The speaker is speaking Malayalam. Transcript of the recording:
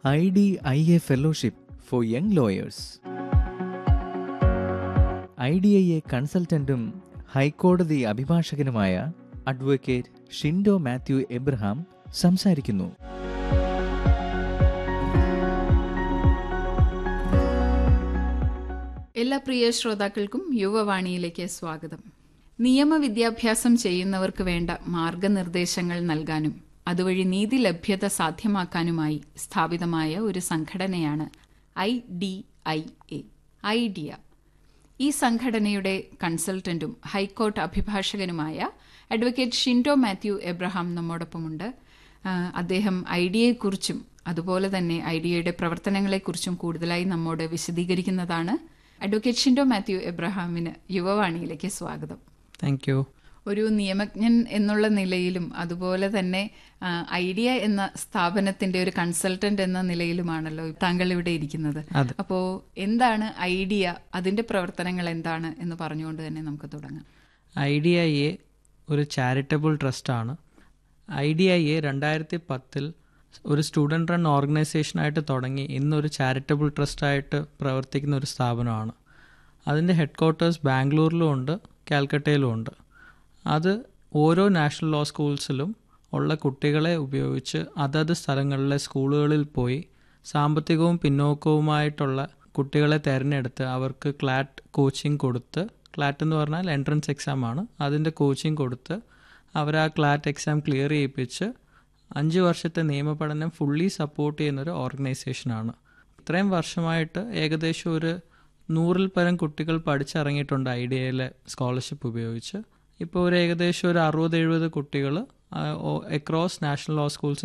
I D I A fellowship for young lawyers I D I A കൺസൾട്ടന്റും ഹൈക്കോടതി അഭിഭാഷകനുമായ അഡ്വക്കേറ്റ് ഷിൻഡോ മാത്യു എബ്രഹാം സംസാരിക്കുന്നു എല്ലാ പ്രിയ ശ്രോതാക്കൾക്കും യുവവാണിയിലേക്ക് സ്വാഗതം നിയമവിദ്യാഭ്യാസം ചെയ്യുന്നവർക്ക് വേണ്ട മാർഗനിർദ്ദേശങ്ങൾ നൽകാനും അതുവഴി നീതി ലഭ്യത സാധ്യമാക്കാനുമായി സ്ഥാപിതമായ ഒരു സംഘടനയാണ് I D I A IDIA ഈ സംഘടനയുടെ കൺസൾട്ടന്റും ഹൈക്കോർട്ട് അഭിഭാഷകനുമായ അഡ്വക്കേറ്റ് ഷിൻഡോ മാത്യു എബ്രഹാം നമ്മോടൊപ്പമുണ്ട് ആ, അദ്ദേഹം ഐഡിയയെക്കുറിച്ചും അതുപോലെ തന്നെ ഐഡിയയുടെ പ്രവർത്തനങ്ങളെക്കുറിച്ചും കൂടുതലായി നമ്മോട് വിശദീകരിക്കുന്നതാണ് അഡ്വക്കേറ്റ് ഷിൻഡോ മാത്യു എബ്രഹാമിന് യുവവാണിയിലേക്ക് സ്വാഗതം താങ്ക് യു ഒരു നിയമജ്ഞൻ എന്നുള്ള നിലയിലും അതുപോലെ തന്നെ ആ, ഐഡിയ എന്ന സ്ഥാപനത്തിന്റെ ഒരു കൺസൾട്ടന്റ് എന്ന നിലയിലുമാണല്ലോ താങ്കൾ ഇവിടെ ഇരിക്കുന്നത് അതെ. അപ്പോ എന്താണ് ഐഡിയ അതിന്റെ പ്രവർത്തനങ്ങൾ എന്താണ് എന്ന് പറഞ്ഞുകൊണ്ട് തന്നെ നമുക്ക് തുടങ്ങാം ഐ ഡി ഐ എ ഒരു ചാരിറ്റബിൾ ട്രസ്റ്റാണ് ഐ ഡി ഐ എ രണ്ടായിരത്തി പത്തിൽ ഒരു സ്റ്റുഡൻറ് റൺ ഓർഗനൈസേഷനായിട്ട് തുടങ്ങി ഇന്നൊരു ചാരിറ്റബിൾ ട്രസ്റ്റായിട്ട് പ്രവർത്തിക്കുന്ന ഒരു സ്ഥാപനമാണ് അതിൻ്റെ ഹെഡ് ക്വാർട്ടേഴ്സ് ബാംഗ്ലൂരിലും ഉണ്ട് കാൽക്കട്ടയിലും ഉണ്ട് അത് ഓരോ നാഷണൽ ലോ സ്കൂൾസിലും ഉള്ള കുട്ടികളെ ഉപയോഗിച്ച് അതത് സ്ഥലങ്ങളിലെ സ്കൂളുകളിൽ പോയി സാമ്പത്തികവും പിന്നോക്കവുമായിട്ടുള്ള കുട്ടികളെ തിരഞ്ഞെടുത്ത് അവർക്ക് ക്ലാറ്റ് കോച്ചിങ് കൊടുത്ത് ക്ലാറ്റ് എന്ന് പറഞ്ഞാൽ എൻട്രൻസ് എക്സാം ആണ് അതിൻ്റെ കോച്ചിങ് കൊടുത്ത് അവർ ആ ക്ലാറ്റ് എക്സാം ക്ലിയർ ചെയ്യിപ്പിച്ച് അഞ്ച് വർഷത്തെ നിയമപഠനം ഫുള്ളി സപ്പോർട്ട് ചെയ്യുന്നൊരു ഓർഗനൈസേഷനാണ് ഇത്രയും വർഷമായിട്ട് ഏകദേശം ഒരു നൂറിൽ പരം കുട്ടികൾ പഠിച്ചിറങ്ങിയിട്ടുണ്ട് ഐ ഡി ഐയിലെ സ്കോളർഷിപ്പ് ഉപയോഗിച്ച് ഇപ്പോൾ ഒരു ഏകദേശം ഒരു അറുപത് എഴുപത് കുട്ടികൾ അക്രോസ് നാഷണൽ ലോ സ്കൂൾസ്